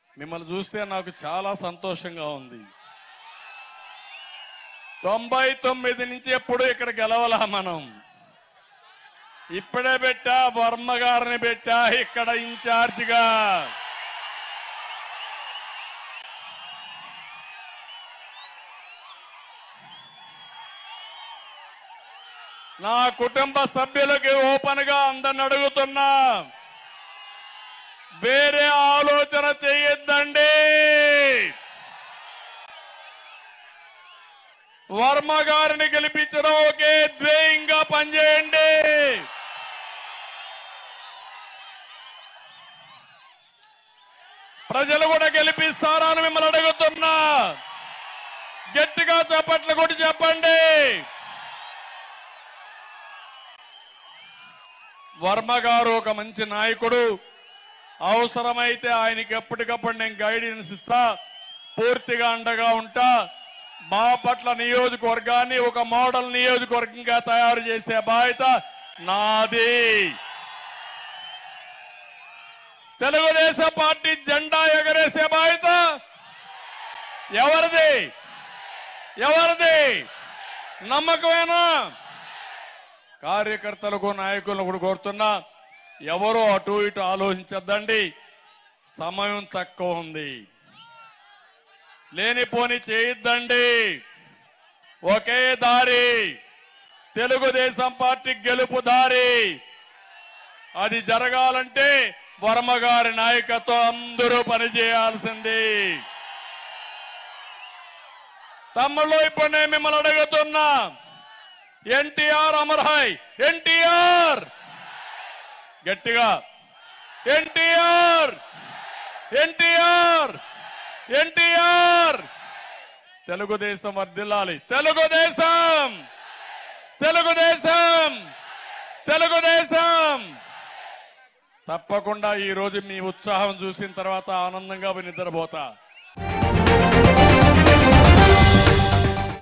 మిమ్మల్ని చూస్తే నాకు చాలా సంతోషంగా ఉంది తొంభై తొమ్మిది నుంచి ఎప్పుడు ఇక్కడ గెలవలా మనం ఇప్పుడే పెట్టా వర్మ గారిని పెట్టా ఇక్కడ ఇన్ఛార్జిగా నా కుటుంబ సభ్యులకి ఓపెన్ గా అందరిని అడుగుతున్నా వేరే ఆలోచన చేయొద్దండి వర్మ గారిని గెలిపించడం ఒకే ధ్యేయంగా పనిచేయండి ప్రజలు కూడా గెలిపిస్తారా అని మిమ్మల్ని అడుగుతున్నా గట్టిగా చప్పట్లు కొట్టి చెప్పండి వర్మ గారు ఒక మంచి నాయకుడు అవసరమైతే ఆయనకి ఎప్పటికప్పుడు నేను గైడెన్స్ ఇస్తా పూర్తిగా అండగా ఉంటా బాపట్ల నియోజకవర్గాన్ని ఒక మోడల్ నియోజకవర్గంగా తయారు చేసే బాధ్యత నాది తెలుగుదేశం పార్టీ జెండా ఎగరేసే బాధ్యత ఎవరిది ఎవరిది నమ్మకమేనా కార్యకర్తలకు నాయకులను కూడా కోరుతున్నా ఎవరో అటు ఇటు ఆలోచించద్దండి సమయం తక్కువ ఉంది లేనిపోని చేయొద్దండి ఒకే దారి తెలుగుదేశం పార్టీ గెలుపు దారి అది జరగాలంటే వర్మ గారి నాయకత్వం అందరూ పనిచేయాల్సింది తమ్ముళ్ళు ఇప్పుడు నేను మిమ్మల్ని అడుగుతున్నా ఎన్టీఆర్ అమర్హాయ్ ఎన్టీఆర్ గట్టిగా ఎన్టీఆర్ ఎన్టీఆర్ ఎన్టీఆర్ తెలుగుదేశం వర్దిల్లాలి తెలుగుదేశం తెలుగుదేశం తెలుగుదేశం తప్పకుండా ఈ రోజు మీ ఉత్సాహం చూసిన తర్వాత ఆనందంగా పోయి నిద్రపోతా